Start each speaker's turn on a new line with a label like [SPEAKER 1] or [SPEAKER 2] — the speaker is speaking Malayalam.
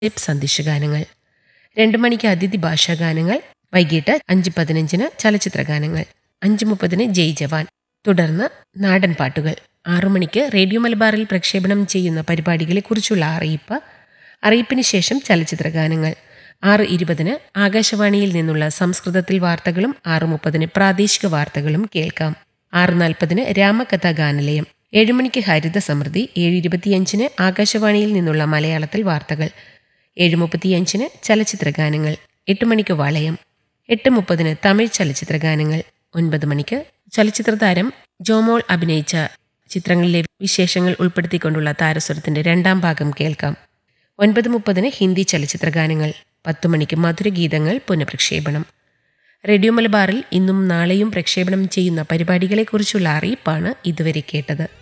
[SPEAKER 1] വാട്സ്ആപ്പ് സന്ദേശഗാനങ്ങൾ രണ്ട് മണിക്ക് അതിഥി ഭാഷാഗാനങ്ങൾ വൈകിട്ട് അഞ്ച് പതിനഞ്ചിന് ചലച്ചിത്രഗാനങ്ങൾ അഞ്ച് മുപ്പതിന് ജയ് ജവാൻ തുടർന്ന് നാടൻ പാട്ടുകൾ ആറു മണിക്ക് റേഡിയോ മലബാറിൽ പ്രക്ഷേപണം ചെയ്യുന്ന പരിപാടികളെക്കുറിച്ചുള്ള അറിയിപ്പ് അറിയിപ്പിന് ശേഷം ചലച്ചിത്രഗാനങ്ങൾ ആറ് ഇരുപതിന് ആകാശവാണിയിൽ നിന്നുള്ള സംസ്കൃതത്തിൽ വാർത്തകളും ആറ് മുപ്പതിന് പ്രാദേശിക വാർത്തകളും കേൾക്കാം ആറ് നാൽപ്പതിന് രാമകഥാ ഗാനലയം ഏഴുമണിക്ക് ഹരിത സമൃദ്ധി ഏഴ് ഇരുപത്തിയഞ്ചിന് ആകാശവാണിയിൽ നിന്നുള്ള മലയാളത്തിൽ വാർത്തകൾ ഏഴ് മുപ്പത്തിയഞ്ചിന് ചലച്ചിത്രഗാനങ്ങൾ എട്ട് മണിക്ക് വളയം എട്ട് മുപ്പതിന് തമിഴ് ചലച്ചിത്രഗാനങ്ങൾ ഒൻപത് മണിക്ക് ചലച്ചിത്ര താരം ജോമോൾ അഭിനയിച്ച ചിത്രങ്ങളിലെ വിശേഷങ്ങൾ ഉൾപ്പെടുത്തിക്കൊണ്ടുള്ള താരസ്വരത്തിന്റെ രണ്ടാം ഭാഗം കേൾക്കാം ഒൻപത് മുപ്പതിന് ഹിന്ദി ചലച്ചിത്രഗാനങ്ങൾ പത്തു മണിക്ക് മധുരഗീതങ്ങൾ പുനഃപ്രക്ഷേപണം റേഡിയോ മലബാറിൽ ഇന്നും നാളെയും പ്രക്ഷേപണം ചെയ്യുന്ന പരിപാടികളെക്കുറിച്ചുള്ള അറിയിപ്പാണ് ഇതുവരെ കേട്ടത്